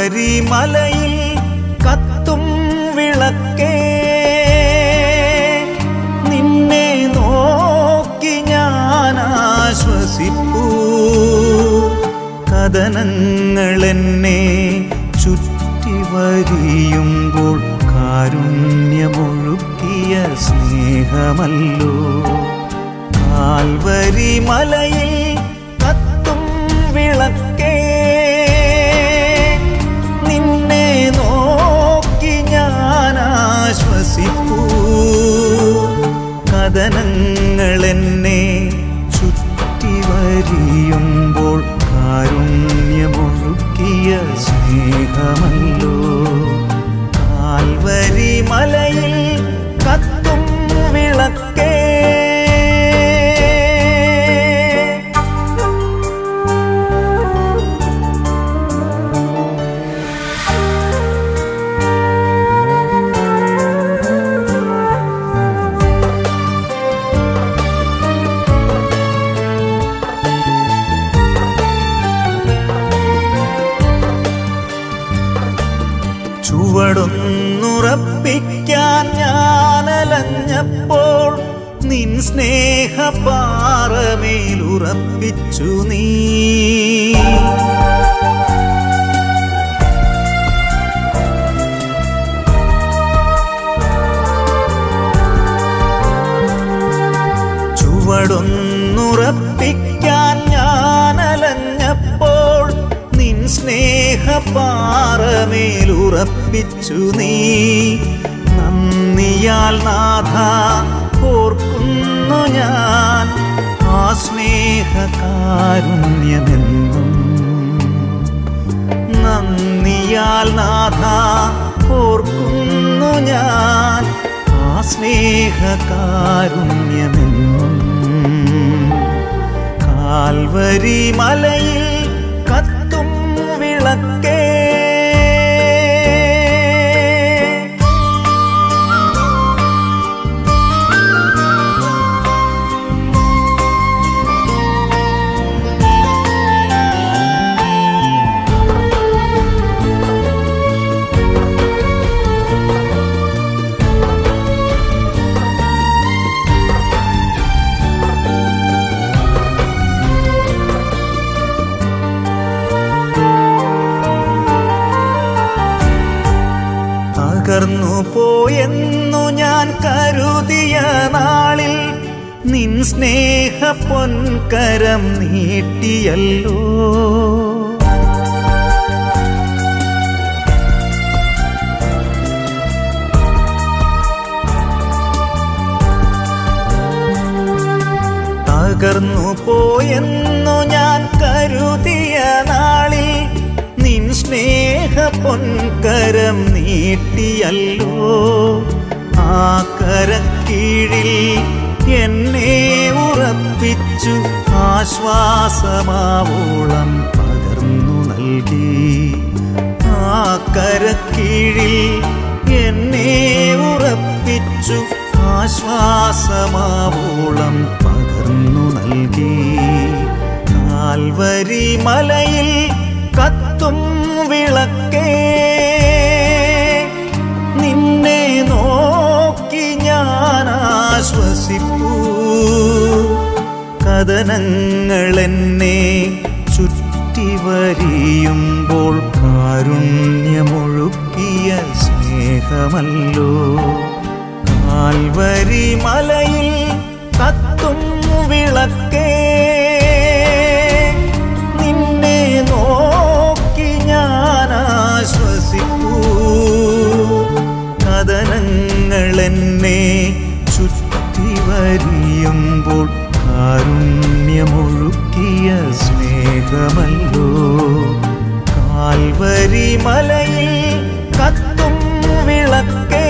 Calvary മലയിൽ കത്തും വിളക്കേ നിന്നെ നോക്കി ഞാൻ ആശ്വസിപ്പൂ കഥനങ്ങൾ എന്നെ ചുറ്റി വരിയുമ്പോൾ കാരുണ്യമൊഴുക്കിയ സ്നേഹമല്ലോ കാൽവരി മലയിൽ കത്തും വിളക്കേ നിന്നെ നോക്കി ഞാൻ ആശ്വസിപ്പൂ കഥനങ്ങൾ എന്നെ ചുറ്റി വരിയുമ്പോൾ കാരുണ്യമൊഴുക്കിയ സ്നേഹമല്ലോ കാൽവരി മലയിൽ കത്തും വിളക്കേ ചുവടൊന്നുറപ്പിക്കാൻ ഞാനലഞ്ഞപ്പോൾ നിൻ സ്നേഹപാറമേലുറപ്പിച്ചു നീ ചുവടൊന്നുറപ്പിക്കാൻ ഞാനലഞ്ഞപ്പോൾ നിൻ സ്നേഹപാറമേലുറപ്പിച്ചു നീ നന്ദിയാൽ നാഥ ഓർക്കുന്നു ഞാൻ ആ സ്നേഹകാരുണ്യമെന്നും നന്ദിയാൽ നാഥ ഓർക്കുന്നു ഞാൻ ആ സ്നേഹകാരുണ്യമെന്നും കാൽവരി മലയിൽ കത്തും വിളക്കേ തകർന്നു പോയെന്നു ഞാൻ കരുതിയ നാളിൽ നിൻ സ്നേഹ പൊൻകരം നീട്ടിയല്ലോ തകർന്നു പോയെന്നു ഞാൻ കരുതിയ നാളിൽ നിൻ സ്നേഹ പൊൻകരം നീട്ടിയല്ലോ ആ കരക്കീഴിൽ എന്നെ ഉറപ്പിച്ചു ആശ്വാസമാവോളം പകർന്നു നൽകി ആ കരക്കീഴിൽ എന്നെ ഉറപ്പിച്ചു ആശ്വാസമാവോളം പകർന്നു നൽകി കാൽവരി മലയിൽ കത്തും വിളക്കേ നിന്നെ നോക്കി ഞാൻ ആശ്വസിപ്പൂ കഥനങ്ങൾ എന്നെ ചുറ്റി വരിയുമ്പോൾ കാരുണ്യമൊഴുക്കിയ സ്നേഹമല്ലോ കാൽവരി മലയിൽ കത്തും വിളക്കേ നിന്നെ നോക്കി ഞാൻ ആശ്വസിപ്പൂ കഥനങ്ങൾ എന്നെ ചുറ്റി വരിയുമ്പോൾ കാരുണ്യമൊഴുക്കിയ സ്നേഹമല്ലോ കാൽവരി മലയിൽ കത്തും വിളക്കേ